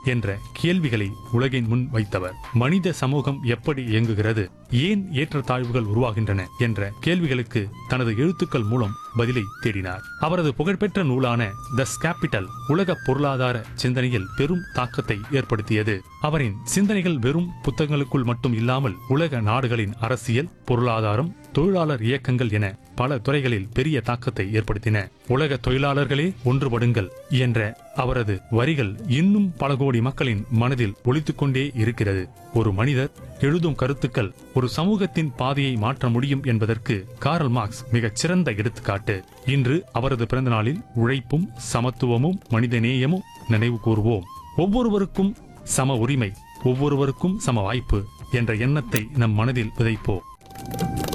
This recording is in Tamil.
என்ற கேள்விகளை உலகின் முன் வைத்தவர் மனித சமூகம் எப்படி இயங்குகிறது ஏன் ஏற்றத்தாழ்வுகள் உருவாகின்றன என்ற கேள்விகளுக்கு தனது எழுத்துக்கள் மூலம் பதிலை தேடினார் அவரது புகழ்பெற்ற நூலான த கேபிட்டல் உலக பொருளாதார சிந்தனையில் பெரும் தாக்கத்தை ஏற்படுத்தியது அவரின் சிந்தனைகள் வெறும் புத்தகங்களுக்குள் மட்டும் இல்லாமல் உலக நாடுகளின் அரசியல் பொருளாதாரம் தொழிலாளர் இயக்கங்கள் என பல துறைகளில் பெரிய தாக்கத்தை ஏற்படுத்தின உலக தொழிலாளர்களே ஒன்றுபடுங்கள் என்ற அவரது வரிகள் இன்னும் பல கோடி மக்களின் மனதில் ஒலித்துக் கொண்டே இருக்கிறது ஒரு மனிதர் எழுதும் கருத்துக்கள் ஒரு சமூகத்தின் பாதையை மாற்ற முடியும் என்பதற்கு காரல் மார்க்ஸ் மிகச் சிறந்த எடுத்துக்காட்டு இன்று அவரது பிறந்த நாளில் உழைப்பும் சமத்துவமும் மனிதநேயமும் நினைவு கூறுவோம் ஒவ்வொருவருக்கும் சம உரிமை ஒவ்வொருவருக்கும் சம வாய்ப்பு என்ற எண்ணத்தை நம் மனதில் விதைப்போம்